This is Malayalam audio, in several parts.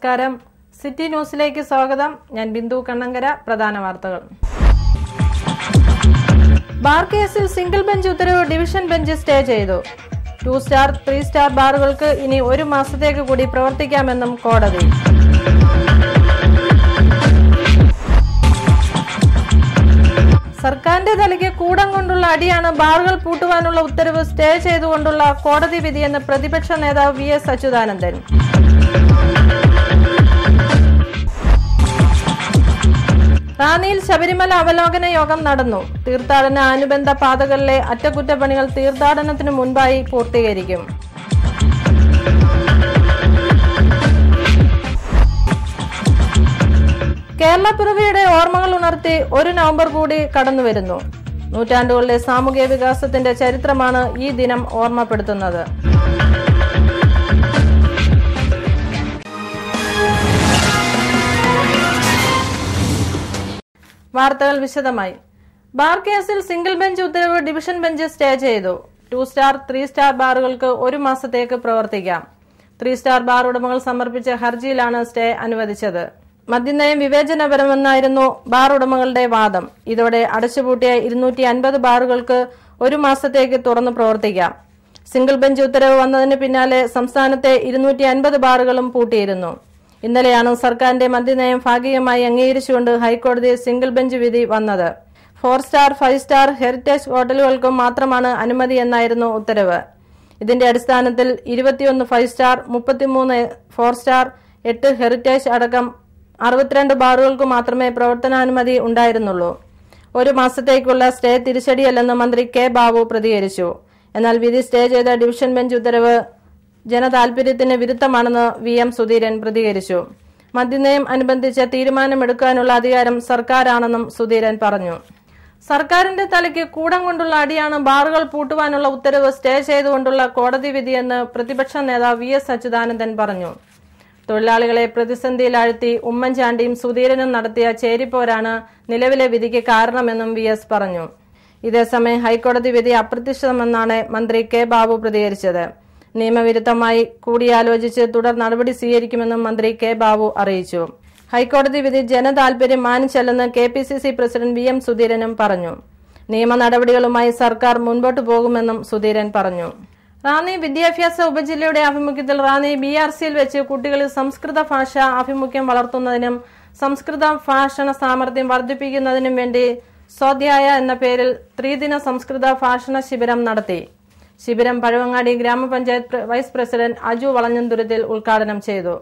നമസ്കാരം സിറ്റി ന്യൂസിലേക്ക് സ്വാഗതം ഞാൻ ബിന്ദു കണ്ണങ്കര പ്രധാന വാർത്തകൾ ബാർ കേസിൽ സിംഗിൾ ബെഞ്ച് ഉത്തരവ് ഡിവിഷൻ ബെഞ്ച് സ്റ്റേ ചെയ്തു ടു സ്റ്റാർ ത്രീ സ്റ്റാർ ബാറുകൾക്ക് ഇനി ഒരു മാസത്തേക്ക് കൂടി പ്രവർത്തിക്കാമെന്നും കോടതി സർക്കാരിന്റെ തലയ്ക്ക് കൂടം കൊണ്ടുള്ള അടിയാണ് ബാറുകൾ പൂട്ടുവാനുള്ള ഉത്തരവ് സ്റ്റേ ചെയ്തുകൊണ്ടുള്ള കോടതി വിധിയെന്ന് പ്രതിപക്ഷ നേതാവ് വി എസ് അച്യുതാനന്ദൻ റാന്നിയിൽ ശബരിമല അവലോകന യോഗം നടന്നു തീർത്ഥാടന അനുബന്ധ പാതകളിലെ അറ്റകുറ്റപ്പണികൾ തീർത്ഥാടനത്തിനു മുൻപായി പൂർത്തീകരിക്കും കേരളപ്പിറവിയുടെ ഓർമ്മകൾ ഉണർത്തി ഒരു നവംബർ കൂടി കടന്നുവരുന്നു നൂറ്റാണ്ടുകളിലെ സാമൂഹിക വികാസത്തിന്റെ ചരിത്രമാണ് ഈ ദിനം ഓർമ്മപ്പെടുത്തുന്നത് വാർത്തകൾ വിശദമായി ബാർ കേസിൽ സിംഗിൾ ബെഞ്ച് ഉത്തരവ് ഡിവിഷൻ ബെഞ്ച് സ്റ്റേ ചെയ്തു ടു സ്റ്റാർ ത്രീ സ്റ്റാർ ബാറുകൾക്ക് ഒരു മാസത്തേക്ക് പ്രവർത്തിക്കാം ത്രീ സ്റ്റാർ ബാർ ഉടമകൾ സമർപ്പിച്ച ഹർജിയിലാണ് സ്റ്റേ അനുവദിച്ചത് മദ്യനയം വിവേചനപരമെന്നായിരുന്നു ബാർ ഉടമകളുടെ വാദം ഇതോടെ അടച്ചുപൂട്ടിയ ഇരുന്നൂറ്റി അൻപത് ബാറുകൾക്ക് ഒരു മാസത്തേക്ക് തുറന്നു പ്രവർത്തിക്കാം സിംഗിൾ ബെഞ്ച് ഉത്തരവ് വന്നതിന് പിന്നാലെ സംസ്ഥാനത്തെ ഇരുന്നൂറ്റി അൻപത് ബാറുകളും പൂട്ടിയിരുന്നു ഇന്നലെയാണ് സർക്കാരിന്റെ മദ്യനയം ഭാഗികമായി അംഗീകരിച്ചുകൊണ്ട് ഹൈക്കോടതി സിംഗിൾ ബെഞ്ച് വിധി വന്നത് four star five star heritage ഹോട്ടലുകൾക്കും മാത്രമാണ് അനുമതി എന്നായിരുന്നു ഉത്തരവ് ഇതിന്റെ അടിസ്ഥാനത്തിൽ ഇരുപത്തിയൊന്ന് ഫൈവ് സ്റ്റാർ മുപ്പത്തിമൂന്ന് ഫോർ സ്റ്റാർ എട്ട് ഹെറിറ്റേജ് അടക്കം അറുപത്തിരണ്ട് ബാറുകൾക്ക് മാത്രമേ പ്രവർത്തനാനുമതി ഉണ്ടായിരുന്നുള്ളൂ ഒരു മാസത്തേക്കുള്ള സ്റ്റേ തിരിച്ചടിയല്ലെന്ന് മന്ത്രി കെ ബാബു പ്രതികരിച്ചു എന്നാൽ വിധി സ്റ്റേ ചെയ്ത ഡിവിഷൻ ബെഞ്ച് ഉത്തരവ് ജനതാൽപര്യത്തിന് വിരുദ്ധമാണെന്ന് വി എം സുധീരൻ പ്രതികരിച്ചു മദ്യനയം അനുബന്ധിച്ച് തീരുമാനമെടുക്കാനുള്ള അധികാരം സർക്കാരാണെന്നും സുധീരൻ പറഞ്ഞു സർക്കാരിന്റെ തലയ്ക്ക് കൂടം കൊണ്ടുള്ള അടിയാണ് ബാറുകൾ പൂട്ടുവാനുള്ള ഉത്തരവ് സ്റ്റേ ചെയ്തുകൊണ്ടുള്ള കോടതി വിധിയെന്ന് പ്രതിപക്ഷ നേതാവ് വി എസ് അച്യുതാനന്ദൻ പറഞ്ഞു തൊഴിലാളികളെ പ്രതിസന്ധിയിലാഴ്ത്തി ഉമ്മൻചാണ്ടിയും സുധീരനും നടത്തിയ ചേരിപ്പോരാണ് നിലവിലെ വിധിക്ക് കാരണമെന്നും വി എസ് പറഞ്ഞു ഇതേസമയം ഹൈക്കോടതി വിധി അപ്രത്യക്ഷിതമെന്നാണ് മന്ത്രി കെ ബാബു പ്രതികരിച്ചത് നിയമവിരുദ്ധമായി കൂടിയാലോചിച്ച് തുടർ നടപടി സ്വീകരിക്കുമെന്നും മന്ത്രി കെ ബാബു അറിയിച്ചു ഹൈക്കോടതി വിധി ജനതാൽപര്യം മാനിച്ചല്ലെന്ന് K P C C president V M സുധീരനും പറഞ്ഞു നിയമ നടപടികളുമായി സർക്കാർ മുൻപോട്ടു പോകുമെന്നും സുധീരൻ പറഞ്ഞു റാന്നി വിദ്യാഭ്യാസ ഉപജില്ലയുടെ ആഭിമുഖ്യത്തിൽ റാന്നി ബി ആർ സിയിൽ വെച്ച് കുട്ടികളിൽ സംസ്കൃത ഭാഷ ആഭിമുഖ്യം വളർത്തുന്നതിനും സംസ്കൃത ഭാഷണ സാമർഥ്യം വർദ്ധിപ്പിക്കുന്നതിനും വേണ്ടി സ്വാധ്യായ എന്ന പേരിൽ ത്രിദിന സംസ്കൃത ഭാഷണ ശിബിരം നടത്തി ശിബിരം പഴവങ്ങാടി ഗ്രാമപഞ്ചായത്ത് വൈസ് പ്രസിഡന്റ് അജു വളഞ്ഞന്തുരത്തിൽ ഉദ്ഘാടനം ചെയ്തു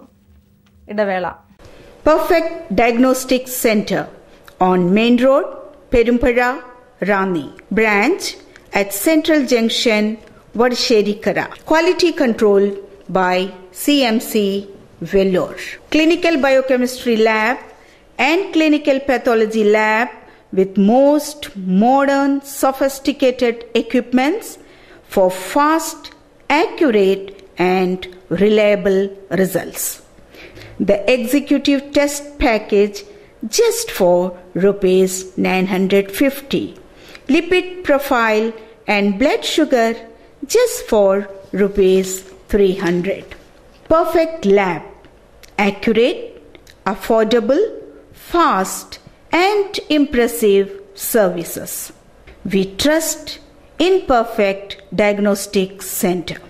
ഇടവേള Perfect Diagnostic Center on Main Road, Perumpara, Rani. Branch at Central Junction, Vadsheri-Kara. Quality control by CMC Vellore. Clinical Biochemistry Lab and Clinical Pathology Lab with most modern sophisticated equipments for fast, accurate and reliable results the executive test package just for rupees 950 lipid profile and blood sugar just for rupees 300 perfect lab accurate affordable fast and impressive services we trust in perfect diagnostic center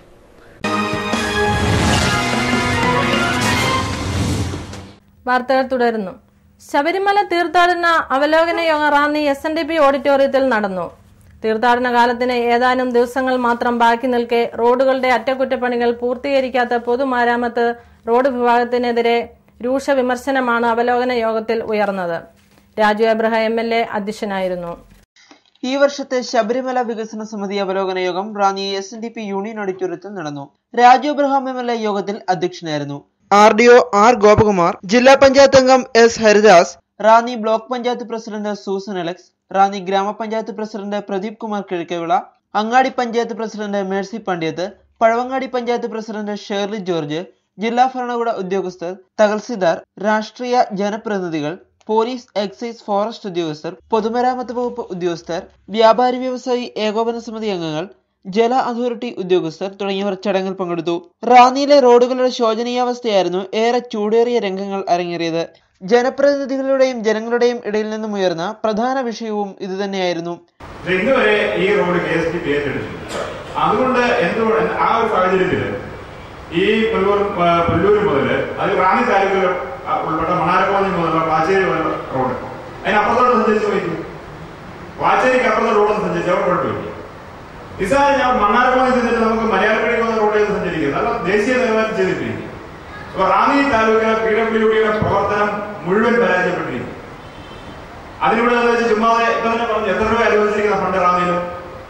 വാർത്തകൾ തുടരുന്നു ശബരിമല തീർത്ഥാടന അവലോകന യോഗം Ranni S N D P ഓഡിറ്റോറിയത്തിൽ നടന്നു തീർത്ഥാടന കാലത്തിന് ഏതാനും ദിവസങ്ങൾ മാത്രം ബാക്കി നിൽക്കെ റോഡുകളുടെ അറ്റകുറ്റപ്പണികൾ പൂർത്തീകരിക്കാത്ത പൊതുമരാമത്ത് റോഡ് വിഭാഗത്തിനെതിരെ രൂക്ഷ വിമർശനമാണ് അവലോകന യോഗത്തിൽ ഉയർന്നത് Raju Abraham M L A അധ്യക്ഷനായിരുന്നു ഈ വർഷത്തെ ശബരിമല വികസന സമിതി അവലോകന യോഗം Ranni S N D P union ഓഡിറ്റോറിയത്തിൽ നടന്നു Raju Abraham M L A യോഗത്തിൽ അധ്യക്ഷനായിരുന്നു R D O R Gopakumar ജില്ലാ പഞ്ചായത്ത് അംഗം S Haridas Ranni block panchayat president Susan Alex Ranni ഗ്രാമപഞ്ചായത്ത് president Pradeep Kumar Kizhakkevila Angadi panchayat president Mercy Pandiyath Pazhavangadi panchayat president Shirley George ജില്ലാ ഭരണകൂട ഉദ്യോഗസ്ഥർ തഹസിൽദാർ രാഷ്ട്രീയ ജനപ്രതിനിധികൾ പോലീസ് എക്സൈസ് ഫോറസ്റ്റ് ഉദ്യോഗസ്ഥർ പൊതുമരാമത്ത് വകുപ്പ് ഉദ്യോഗസ്ഥർ വ്യാപാരി വ്യവസായി ഏകോപന സമിതി അംഗങ്ങൾ ജല അതോറിറ്റി ഉദ്യോഗസ്ഥർ തുടങ്ങിയവർ ചടങ്ങിൽ പങ്കെടുത്തു റാന്നിയിലെ റോഡുകളുടെ ശോചനീയാവസ്ഥയായിരുന്നു ഏറെ ചൂടേറിയ രംഗങ്ങൾ അരങ്ങേറിയത് ജനപ്രതിനിധികളുടെയും ജനങ്ങളുടെയും ഇടയിൽ നിന്നും ഉയർന്ന പ്രധാന വിഷയവും ഇതുതന്നെയായിരുന്നു പക്ഷെ ഇന്ന് വരെ ഈ road K S T P ഏറ്റെടുത്തില്ല അതുകൊണ്ട് എന്തുകൊണ്ട് ആ ഒരു സാഹചര്യത്തിൽ ഈ പുല്ലൂർ ആ, പുല്ലൂര് മുതൽ അത് റാന്നി താലൂക്കിൽ ഉൾപ്പെട്ട മണാരക്കോണി മുതലുള്ള പാച്ചേരി വരെ റോഡ് അതിനപ്പുറത്തോട്ട് സഞ്ചരിച്ച് പോയി പാച്ചേരിക്ക് അപ്പുറത്തെ റോഡ് സഞ്ചരിച്ച് അവിടെ കുഴപ്പമില്ല നിസ്സാരം ഞാൻ മണ്ണാരക്കോണി ചെന്നിട്ട് നമുക്ക് മലയാളക്കടി പോകുന്ന റോഡിൽ സഞ്ചരിക്കുന്നത് അല്ല ദേശീയ നിലവാരം ചെയ്തിട്ടിരിക്കും അപ്പൊ റാന്നി താലൂക്കിലെ പി ഡബ്ല്യു ഡിയുടെ പ്രവർത്തനം മുഴുവൻ പരാജയപ്പെട്ടിരിക്കും അതിനിവിടെ എന്ന് വെച്ചാൽ ചുമ്മാതെ ഇപ്പൊ തന്നെ പറഞ്ഞു എത്ര രൂപ അനുവദിച്ചിരിക്കുന്ന ഫണ്ട് റാന്നിയിലും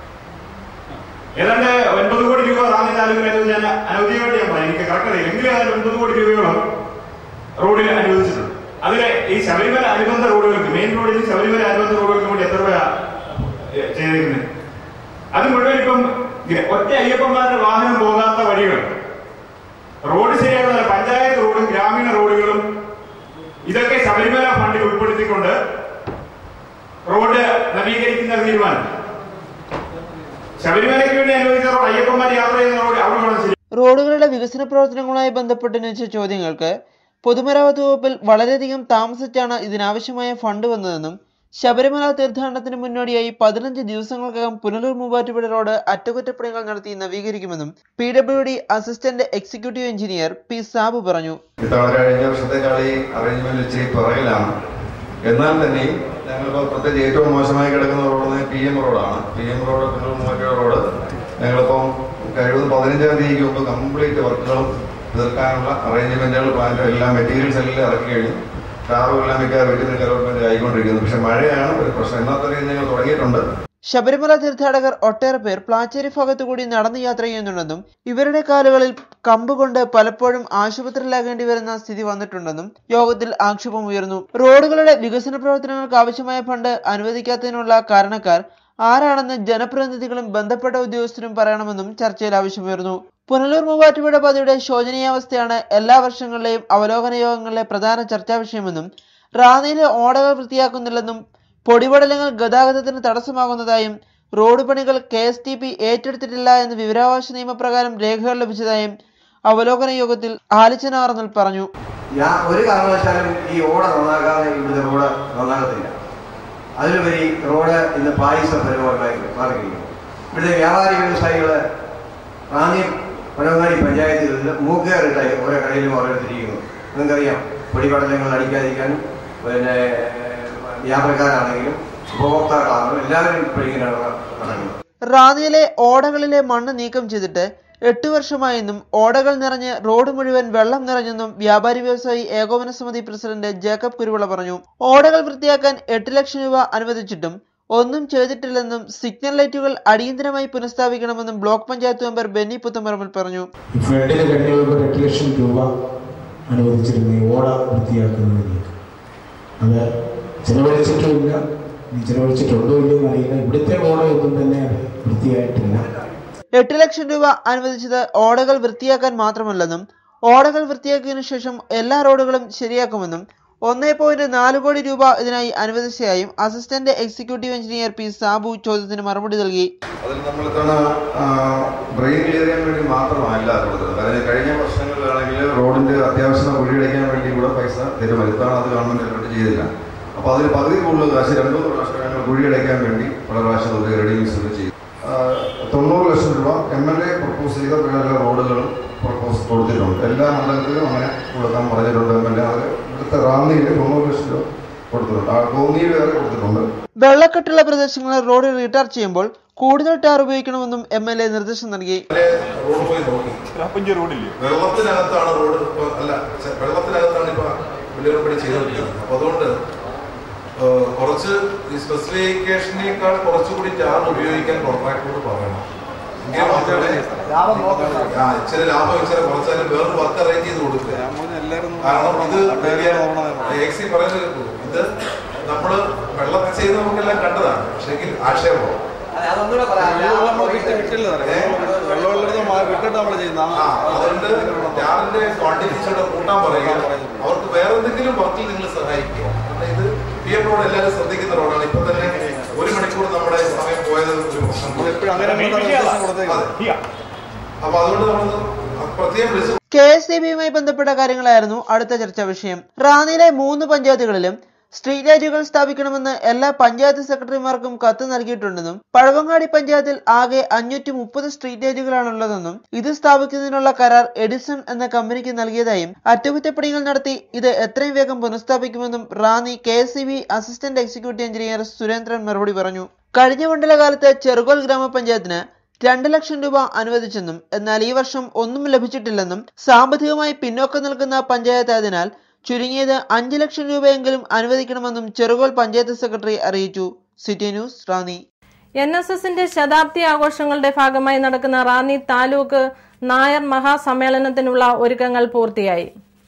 ഏതാണ്ട് ഒൻപത് കോടി രൂപ റാന്നി താലൂക്കിൽ അനുവദിച്ച് ഞാൻ അനൗദ്യോഗികമായിട്ട് ഞാൻ പറയാം എനിക്ക് കറക്റ്റ് അറിയില്ല എങ്കിലും ഏതാണ്ട് ഒൻപത് കോടി രൂപയോളം റോഡിൽ അനുവദിച്ചിട്ടുണ്ട് അതിലെ ഈ ശബരിമല അനുബന്ധ റോഡുകൾക്ക് മെയിൻ റോഡിൽ ശബരിമല അനുബന്ധ റോഡുകൾക്ക് വേണ്ടി എത്ര രൂപ ചെയ്തിരിക്കുന്നത് അത് മുഴുവൻ ഇപ്പം ഗ്ര- ഒറ്റ അയ്യപ്പന്മാരുടെ വാഹനം പോകാത്ത വഴികൾ റോഡ് ശരിയാക്കുന്ന പഞ്ചായത്ത് റോഡും ഗ്രാമീണ റോഡുകളും ഇതൊക്കെ ശബരിമല ഫണ്ടിൽ ഉൾപ്പെടുത്തിക്കൊണ്ട് റോഡ് നവീകരിക്കുന്ന തീരുമാനം ശബരിമലയ്ക്ക് വേണ്ടി അനുവദിച്ച റോഡ് അയ്യപ്പന്മാർ യാത്ര ചെയ്യുന്ന റോഡ് അവിടെ വേണം ശരി റോഡുകളുടെ വികസന പ്രവർത്തനങ്ങളുമായി ബന്ധപ്പെട്ട് ഉന്നയിച്ച ചോദ്യങ്ങൾക്ക് പൊതുമരാമത്ത് വകുപ്പിൽ വളരെയധികം താമസിച്ചാണ് ഇതിനാവശ്യമായ ഫണ്ട് വന്നതെന്നും ശബരിമല തീർത്ഥാടനത്തിന് മുന്നോടിയായി പതിനഞ്ച് ദിവസങ്ങൾക്കകം പുനലൂർ മൂവാറ്റുപുഴ റോഡ് അറ്റകുറ്റപ്പണികൾ നടത്തി നവീകരിക്കുമെന്നും P W D assistant executive engineer P Sabu പറഞ്ഞു ഇത്തവണ കഴിഞ്ഞ വർഷത്തെക്കാൾ ഈ അറേഞ്ച്മെന്റ് ഇച്ചിരി പിറകിലാണ് എന്നാൽ തന്നെയും ഞങ്ങളിപ്പോൾ പ്രത്യേകിച്ച് ഏറ്റവും മോശമായി കിടക്കുന്ന റോഡ് പി എം റോഡാണ് P M road Punalur Muvattupuzha road ഞങ്ങളിപ്പം കഴിവതും പതിനഞ്ചാം തീയതിക്ക് മുമ്പ് കംപ്ലീറ്റ് വർക്കുകളും തീർക്കാനുള്ള അറേഞ്ച്മെന്റുകൾ പ്ലാനും എല്ലാം മെറ്റീരിയൽസ് എല്ലാം ഇറക്കി കഴിഞ്ഞു ടാറും എല്ലാം മിക്ക വീട്ടിൽ ഡെവലപ്മെന്റ് ആയിക്കൊണ്ടിരിക്കുന്നു പക്ഷെ മഴയാണ് ഒരു പ്രശ്നം എന്നാൽ തന്നെ ഞങ്ങൾ തുടങ്ങിയിട്ടുണ്ട് ശബരിമല തീർത്ഥാടകർ ഒട്ടേറെ പേർ പ്ലാച്ചേരി ഭാഗത്തു കൂടി നടന്നു യാത്ര ചെയ്യുന്നുണ്ടെന്നും ഇവരുടെ കാലുകളിൽ കമ്പ് കൊണ്ട് പലപ്പോഴും ആശുപത്രിയിലാകേണ്ടി വരുന്ന സ്ഥിതി വന്നിട്ടുണ്ടെന്നും യോഗത്തിൽ ആക്ഷേപം ഉയർന്നു റോഡുകളുടെ വികസന പ്രവർത്തനങ്ങൾക്ക് ആവശ്യമായ ഫണ്ട് അനുവദിക്കാത്തതിനുള്ള കാരണക്കാർ ആരാണെന്ന് ജനപ്രതിനിധികളും ബന്ധപ്പെട്ട ഉദ്യോഗസ്ഥരും പറയണമെന്നും ചർച്ചയിൽ ആവശ്യമുയർന്നു പുനലൂർ മൂവാറ്റുപുഴ പാതയുടെ ശോചനീയാവസ്ഥയാണ് എല്ലാ വർഷങ്ങളിലെയും അവലോകന യോഗങ്ങളിലെ പ്രധാന ചർച്ചാ വിഷയമെന്നും റാന്നിയിലെ ഓടകൾ വൃത്തിയാക്കുന്നില്ലെന്നും പൊടിപടലങ്ങൾ ഗതാഗതത്തിന് തടസ്സമാകുന്നതായും റോഡ് പണികൾ കെ എസ് ടി പി ഏറ്റെടുത്തിട്ടില്ല എന്ന് വിവരാവകാശ നിയമപ്രകാരം രേഖകൾ ലഭിച്ചതായും അവലോകന യോഗത്തിൽ ആലിച്ചനാർന്നൽ പറഞ്ഞു ഞാൻ ഒരു കാരണവശാലും ഈ ഓട നന്നാക്കാതെ ഇവിടുത്തെ റോഡ് നന്നാകത്തില്ല അതിലുപരി റോഡ് ഇന്ന് പായസ പരിപാടി മാറിയിരിക്കുന്നു ഇവിടുത്തെ വ്യാപാരി വ്യവസായികൾ റാന്നി പഴവങ്ങാടി പഞ്ചായത്തുകളിൽ മൂക്കേറിട്ടായി ഓരോ കടയിലും ഓരോരുത്തരിക്കുന്നു നിങ്ങൾക്കറിയാം പൊടിപടലങ്ങൾ അടിക്കാതിരിക്കാനും പിന്നെ യാത്രക്കാരാണെങ്കിലും ഉപഭോക്താക്കളാണെങ്കിലും എല്ലാവരും ഇപ്പോൾ ഇങ്ങനെയാണ് നടക്കുന്നത് റാന്നിയിലെ ഓടകളിലെ മണ്ണ് നീക്കം ചെയ്തിട്ട് എട്ട് വർഷമായെന്നും ഓടകൾ നിറഞ്ഞ് റോഡ് മുഴുവൻ വെള്ളം നിറഞ്ഞെന്നും വ്യാപാരി വ്യവസായി ഏകോപന സമിതി പ്രസിഡന്റ് ജേക്കബ് കുരുവിള പറഞ്ഞു ഓടകൾ വൃത്തിയാക്കാൻ എട്ട് ലക്ഷം രൂപ അനുവദിച്ചിട്ടും ഒന്നും ചെയ്തിട്ടില്ലെന്നും സിഗ്നൽ ലൈറ്റുകൾ അടിയന്തരമായി പുനഃസ്ഥാപിക്കണമെന്നും ബ്ലോക്ക് പഞ്ചായത്ത് മെമ്പർ ബെന്നി പുത്തമ്പറമ്പിൽ പറഞ്ഞു ഈ ഫണ്ടിന് കഴിഞ്ഞ ഒരു എട്ട് ലക്ഷം രൂപ അനുവദിച്ചിരുന്നു ഈ ഓട വൃത്തിയാക്കുന്നതിലേക്ക് അത് ചിലവഴിച്ചിട്ടുമില്ല ഇനി ചിലവഴിച്ചിട്ടുണ്ടോ ഇല്ലയോ എന്നറിയില്ല ഇവിടുത്തെ ഓടയൊന്നും തന്നെ അത് വൃത്തിയായിട്ടില്ല എട്ട് ലക്ഷം രൂപ അനുവദിച്ചത് ഓടകൾ വൃത്തിയാക്കാൻ മാത്രമല്ലെന്നും ഓടകൾ വൃത്തിയാക്കിയതിനു ശേഷം എല്ലാ റോഡുകളും ശരിയാക്കുമെന്നും ഒന്നേ പോയിന്റ് നാല് കോടി രൂപ ഇതിനായി അനുവദിച്ചതായും assistant executive engineer P Sabu ചോദ്യത്തിന് മറുപടി നൽകി അതിൽ നമ്മൾ ഇത്തവണ ബ്രെയിൻ ക്ലിയർ ചെയ്യാൻ വേണ്ടി മാത്രമല്ല കൊടുത്തത് അതായത് കഴിഞ്ഞ വർഷങ്ങളിലാണെങ്കിൽ റോഡിന്റെ അത്യാവശ്യം കുഴിയടയ്ക്കാൻ വേണ്ടി കൂടെ പൈസ തരുമല്ലോ ഇത്തവണ അത് ഗവൺമെന്റ് ഇടപെട്ട് ചെയ്തില്ല അപ്പോൾ അതിൽ പകുതി കൂടുതൽ കാശ് രണ്ടു മൂന്ന് പ്രാവശ്യം ഞങ്ങൾ കുഴിയടയ്ക്കാൻ വേണ്ടി പല പ്രാവശ്യം അത് റെഡിമീസ് ചെയ്തു ആ, തൊണ്ണൂറ് ലക്ഷം രൂപ എം എൽ എ പ്രപ്പോസ് ചെയ്ത എല്ലാ റോഡുകളും പ്രപ്പോസ് കൊടുത്തിട്ടുണ്ട് എല്ലാ മണ്ഡലത്തിലും അങ്ങനെ കൊടുക്കാൻ പറഞ്ഞിട്ടുണ്ട് എം എൽ എ അത് ഇവിടുത്തെ റാന്നിയിൽ തൊണ്ണൂറ് ലക്ഷം രൂപ കൊടുത്തിട്ടുണ്ട് ആ കോന്നിയിൽ വേറെ കൊടുത്തിട്ടുണ്ട് വെള്ളക്കെട്ടുള്ള പ്രദേശങ്ങളിൽ റോഡ് റീടാർ ചെയ്യുമ്പോൾ കൂടുതൽ ടാർ ഉപയോഗിക്കണമെന്നും എം എൽ എ നിർദ്ദേശം നൽകി റോഡ് പോയി നോക്കി വെള്ളത്തിനകത്താണ് റോഡ് ഇപ്പൊ അല്ല ചെ- വെള്ളത്തിനകത്താണ് ഇപ്പൊ വലിയപടി ചെയ്തുകൊണ്ടിരിക്കുന്നത് അപ്പൊ അതുകൊണ്ട് ഏഹ്, കുറച്ച് ഈ സ്പെസിഫിക്കേഷനേക്കാൾ കുറച്ചുകൂടി ടാർ ഉപയോഗിക്കാൻ കോൺട്രാക്ടറോട് പറയണം എങ്കിൽ മാത്രമേ ആ ഇച്ചിരി ലാഭം ഇച്ചിരി കുറച്ചാലും വേറൊരു വർക്ക് അറേഞ്ച് ചെയ്ത് കൊടുക്കുക കാരണം ഇത് വലിയ എക്സി പറയുന്നത് കേട്ടു. ഇത് നമ്മള് വെള്ളം ചെയ്ത് നമുക്കെല്ലാം കണ്ടതാണ് പക്ഷെ എങ്കിൽ ആക്ഷേപം ആ, അതുകൊണ്ട് ടാറിന്റെ ക്വാണ്ടിറ്റീസ് കൂടെ കൂട്ടാൻ പറയുക അവർക്ക് വേറെ എന്തെങ്കിലും വർക്കിൽ നിങ്ങൾ സഹായിക്കുക കാരണം ഇത് പി എം റോഡ് എല്ലാവരും ശ്രദ്ധിക്കുന്ന റോഡാണ് ഇപ്പൊ തന്നെ ഒരു മണിക്കൂർ നമ്മുടെ സമയം പോയത് ഒരു പ്രശ്നം അതെ. അപ്പൊ അതുകൊണ്ട് നമ്മൾ പ്രത്യേകം വിളിച്ചു കെ എസ് ഇ ബിയുമായി ബന്ധപ്പെട്ട കാര്യങ്ങളായിരുന്നു അടുത്ത ചർച്ചാ വിഷയം റാന്നിയിലെ മൂന്ന് പഞ്ചായത്തുകളിലും സ്ട്രീറ്റ് ലൈറ്റുകൾ സ്ഥാപിക്കണമെന്ന് എല്ലാ പഞ്ചായത്ത് സെക്രട്ടറിമാർക്കും കത്ത് നൽകിയിട്ടുണ്ടെന്നും പഴവങ്ങാടി പഞ്ചായത്തിൽ ആകെ അഞ്ഞൂറ്റി മുപ്പത് സ്ട്രീറ്റ് ലൈറ്റുകളാണുള്ളതെന്നും ഇത് സ്ഥാപിക്കുന്നതിനുള്ള കരാർ എഡിസൺ എന്ന കമ്പനിക്ക് നൽകിയതായും അറ്റകുറ്റപ്പണികൾ നടത്തി ഇത് എത്രയും വേഗം പുനഃസ്ഥാപിക്കുമെന്നും Ranni K S assistant executive engineer Surendran മറുപടി പറഞ്ഞു കഴിഞ്ഞ മണ്ഡലകാലത്ത് ചെറുകോൽ ഗ്രാമപഞ്ചായത്തിന് രണ്ട് ലക്ഷം രൂപ അനുവദിച്ചെന്നും എന്നാൽ ഈ വർഷം ഒന്നും ലഭിച്ചിട്ടില്ലെന്നും സാമ്പത്തികമായി പിന്നോക്കം നിൽക്കുന്ന പഞ്ചായത്തായതിനാൽ ചുരുങ്ങിയത് അഞ്ച് ലക്ഷം രൂപയെങ്കിലും അനുവദിക്കണമെന്നും ചെറുകോൽ പഞ്ചായത്ത് സെക്രട്ടറി അറിയിച്ചു city news Ranni N S എസിന്റെ ശതാബ്ദി ആഘോഷങ്ങളുടെ ഭാഗമായി നടക്കുന്ന റാന്നി താലൂക്ക് നായർ മഹാസമ്മേളനത്തിനുള്ള ഒരുക്കങ്ങൾ പൂർത്തിയായി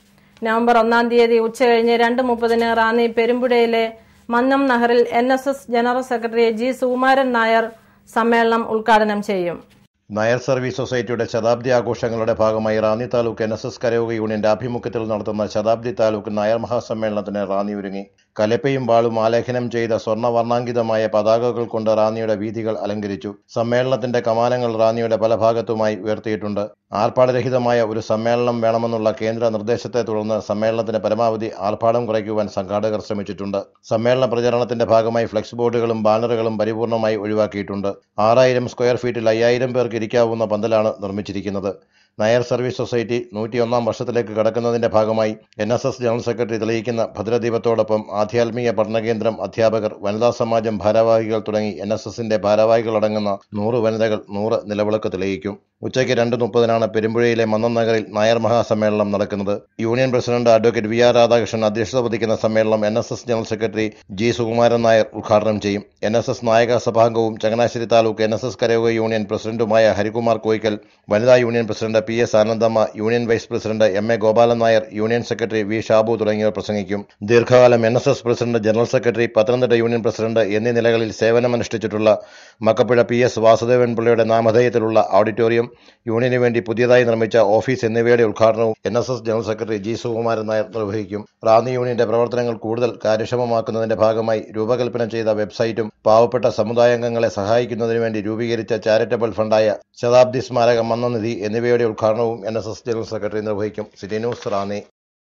നവംബർ ഒന്നാം തീയതി ഉച്ചകഴിഞ്ഞ് രണ്ട് മുപ്പതിന് റാന്നി പെരുമ്പുഴയിലെ മന്നം നഹറിൽ N S S general secretary G Sukumaran Nair സമ്മേളനം ഉദ്ഘാടനം ചെയ്യും നായർ സർവീസ് സൊസൈറ്റിയുടെ ശതാബ്ദി ആഘോഷങ്ങളുടെ ഭാഗമായി Ranni taluk N S S കരയോഗ യൂണിയന്റെ ആഭിമുഖ്യത്തിൽ നടത്തുന്ന ശതാബ്ദി താലൂക്ക് നായർ മഹാസമ്മേളനത്തിന് റാന്നി ഒരുങ്ങി കലപ്പയും വാളും ആലേഖനം ചെയ്ത സ്വർണ്ണവർണ്ണാങ്കിതമായ പതാകകൾ കൊണ്ട് റാന്നിയുടെ വീഥികൾ അലങ്കരിച്ചു സമ്മേളനത്തിന്റെ കമാനങ്ങൾ റാന്നിയുടെ പല ഭാഗത്തുമായി ഉയർത്തിയിട്ടുണ്ട് ആർഭാടരഹിതമായ ഒരു സമ്മേളനം വേണമെന്നുള്ള കേന്ദ്ര നിർദ്ദേശത്തെ തുടർന്ന് സമ്മേളനത്തിന് പരമാവധി ആർഭാടം കുറയ്ക്കുവാൻ സംഘാടകർ ശ്രമിച്ചിട്ടുണ്ട് സമ്മേളന പ്രചരണത്തിന്റെ ഭാഗമായി ഫ്ലെക്സ് ബോർഡുകളും ബാനറുകളും പരിപൂർണമായി ഒഴിവാക്കിയിട്ടുണ്ട് ആറായിരം സ്ക്വയർ ഫീറ്റിൽ അയ്യായിരം പേർക്ക് ഇരിക്കാവുന്ന പന്തലാണ് നിർമ്മിച്ചിരിക്കുന്നത് നായർ സർവീസ് സൊസൈറ്റി നൂറ്റിയൊന്നാം വർഷത്തിലേക്ക് കടക്കുന്നതിന്റെ ഭാഗമായി N S S general secretary തെളിയിക്കുന്ന ഭദ്രദീപത്തോടൊപ്പം ആധ്യാത്മിക പഠനകേന്ദ്രം അധ്യാപകർ വനിതാ സമാജം ഭാരവാഹികൾ തുടങ്ങി എൻ എസ് എസിന്റെ ഭാരവാഹികളടങ്ങുന്ന നൂറ് വനിതകൾ നൂറ് നിലവിളക്ക് തെളിയിക്കും ഉച്ചയ്ക്ക് രണ്ട് മുപ്പതിനാണ് പെരുമ്പുഴയിലെ മന്നം നഗറിൽ നായർ മഹാസമ്മേളനം നടക്കുന്നത് union president advocate V R Radhakrishnan അധ്യക്ഷത വഹിക്കുന്ന സമ്മേളനം N S S general secretary G Sukumaran Nair ഉദ്ഘാടനം ചെയ്യും എൻ എസ് എസ് നായക സഭാംഗവും Changanassery taluk N S S കരയോഗ യൂണിയൻ പ്രസിഡന്റുമായ ഹരികുമാർ കോയിക്കൽ വനിതാ union president P S Anandamma union vice president M A Gopalan Nair union secretary V Shabu തുടങ്ങിയവർ പ്രസംഗിക്കും ദീർഘകാലം N S S president general secretary Pathanamthitta union president എന്നീ നിലകളിൽ സേവനമനുഷ്ഠിച്ചിട്ടുള്ള മക്കപ്പുഴ പി എസ് വാസുദേവൻ പിള്ളയുടെ നാമധേയത്തിലുള്ള ഓഡിറ്റോറിയം യൂണിയന് വേണ്ടി പുതിയതായി നിർമ്മിച്ച ഓഫീസ് എന്നിവയുടെ ഉദ്ഘാടനവും N S S general secretary G Sukumaran Nair നിർവഹിക്കും റാന്നി യൂണിയന്റെ പ്രവർത്തനങ്ങൾ കൂടുതൽ കാര്യക്ഷമമാക്കുന്നതിന്റെ ഭാഗമായി രൂപകൽപ്പന ചെയ്ത വെബ്സൈറ്റും പാവപ്പെട്ട സമുദായാംഗങ്ങളെ സഹായിക്കുന്നതിനു വേണ്ടി രൂപീകരിച്ച ചാരിറ്റബിൾ ഫണ്ടായ ശതാബ്ദി സ്മാരക മന്നനിധി എന്നിവയുടെ ഉദ്ഘാടനവും N S S general secretary നിർവഹിക്കും city news Ranni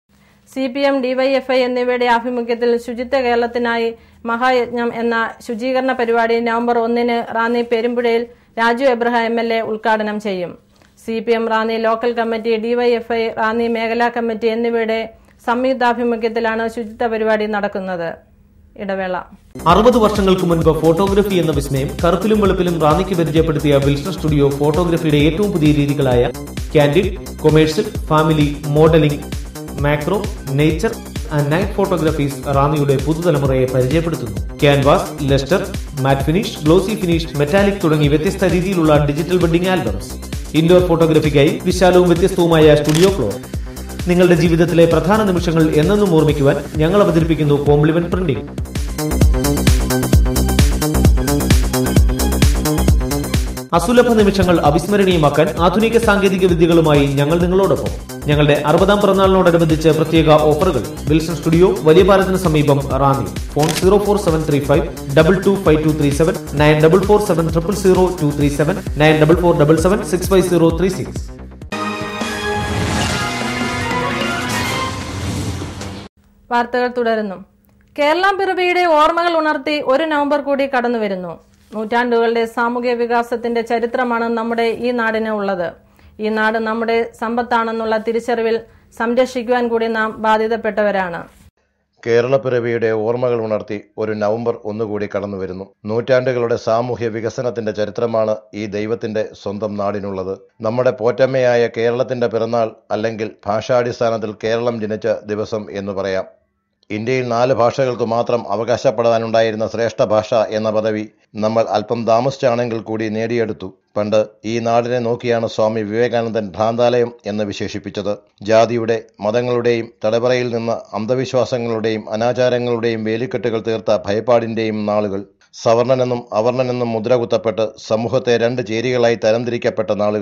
C P M DYFI എന്നിവയുടെ ആഭിമുഖ്യത്തിൽ ശുചിത്വ കേരളത്തിനായി മഹായജ്ഞം എന്ന ശുചീകരണ പരിപാടി നവംബർ ഒന്നിന് റാന്നി പെരുമ്പുഴയിൽ Raju Abraham M L A ഉദ്ഘാടനം ചെയ്യും C P M Ranni local committee DYFI Ranni മേഖലാ കമ്മിറ്റി എന്നിവയുടെ സംയുക്താഭിമുഖ്യത്തിലാണ് ശുചിത്വ പരിപാടി നടക്കുന്നത് ഇടവേള അറുപത് വർഷങ്ങൾക്ക് മുൻപ് ഫോട്ടോഗ്രഫി എന്ന വിസ്മയം കറുപ്പിലും വെളുപ്പിലും റാന്നിക്ക് പരിചയപ്പെടുത്തിയ വിൽസൺ സ്റ്റുഡിയോ ഫോട്ടോഗ്രഫിയുടെ ഏറ്റവും പുതിയ രീതികളായ candid commercial family modelling macro nature and night photographies റാന്നിയുടെ പുതുതലമുറയെ പരിചയപ്പെടുത്തുന്നു canvas lustre matte finish glossy finish metallic തുടങ്ങി വ്യത്യസ്ത രീതിയിലുള്ള ഡിജിറ്റൽ വെഡിംഗ് ആൽബംസ് ഇൻഡോർ ഫോട്ടോഗ്രഫിക്കായി വിശാലവും വ്യത്യസ്തവുമായ സ്റ്റുഡിയോ ഫ്ലോർ നിങ്ങളുടെ ജീവിതത്തിലെ പ്രധാന നിമിഷങ്ങൾ എന്നെന്നും ഓർമ്മിക്കുവാൻ ഞങ്ങൾ അവതരിപ്പിക്കുന്നു കോംപ്ലിമെന്റ് പ്രിന്റിംഗ് അസുലഭ നിമിഷങ്ങൾ അവിസ്മരണീയമാക്കാൻ ആധുനിക സാങ്കേതിക വിദ്യകളുമായി ഞങ്ങൾ നിങ്ങളോടൊപ്പം ഞങ്ങളുടെ അറുപതാം പിറന്നാളിനോടനുബന്ധിച്ച് പ്രത്യേക ഓഫറുകൾ വിൽസൺ സ്റ്റുഡിയോ വലിയ പാലത്തിന് സമീപം Ranni phone zero four seven three five double two five two three seven nine double four seven triple zero two three seven nine double four double seven six five zero three six വാർത്തകൾ തുടരുന്നു കേരള പിറവിയുടെ ഓർമ്മകൾ ഉണർത്തി ഒരു നവംബർ കൂടി കടന്നുവരുന്നു നൂറ്റാണ്ടുകളുടെ സാമൂഹ്യ വികാസത്തിന്റെ ചരിത്രമാണ് നമ്മുടെ ഈ നാടിന് ഉള്ളത് ഈ നാട് നമ്മുടെ സമ്പത്താണെന്നുള്ള തിരിച്ചറിവിൽ സംരക്ഷിക്കുവാൻ കൂടി നാം ബാധ്യതപ്പെട്ടവരാണ് കേരളപ്പിറവിയുടെ ഓർമ്മകൾ ഉണർത്തി ഒരു നവംബർ ഒന്നുകൂടി കടന്നു വരുന്നു നൂറ്റാണ്ടുകളുടെ സാമൂഹ്യ വികസനത്തിന്റെ ചരിത്രമാണ് ഈ ദൈവത്തിന്റെ സ്വന്തം നാടിനുള്ളത് നമ്മുടെ പോറ്റമ്മയായ കേരളത്തിന്റെ പിറന്നാൾ അല്ലെങ്കിൽ ഭാഷാടിസ്ഥാനത്തിൽ കേരളം ജനിച്ച ദിവസം എന്ന് പറയാം ഇന്ത്യയിൽ നാല് ഭാഷകൾക്ക് മാത്രം അവകാശപ്പെടാനുണ്ടായിരുന്ന ശ്രേഷ്ഠ ഭാഷ എന്ന പദവി നമ്മൾ അല്പം താമസിച്ചാണെങ്കിൽ കൂടി നേടിയെടുത്തു പണ്ട് ഈ നാടിനെ നോക്കിയാണ് സ്വാമി വിവേകാനന്ദൻ ഭ്രാന്താലയം എന്ന് വിശേഷിപ്പിച്ചത് ജാതിയുടെ മതങ്ങളുടെയും തടവറയിൽ നിന്ന് അന്ധവിശ്വാസങ്ങളുടെയും അനാചാരങ്ങളുടെയും വേലിക്കെട്ടുകൾ തീർത്ത ഭയപ്പാടിന്റെയും നാളുകൾ സവർണനെന്നും അവർണനെന്നും മുദ്ര കുത്തപ്പെട്ട് സമൂഹത്തെ രണ്ട് ചേരികളായി തരംതിരിക്കപ്പെട്ട നാളുകൾ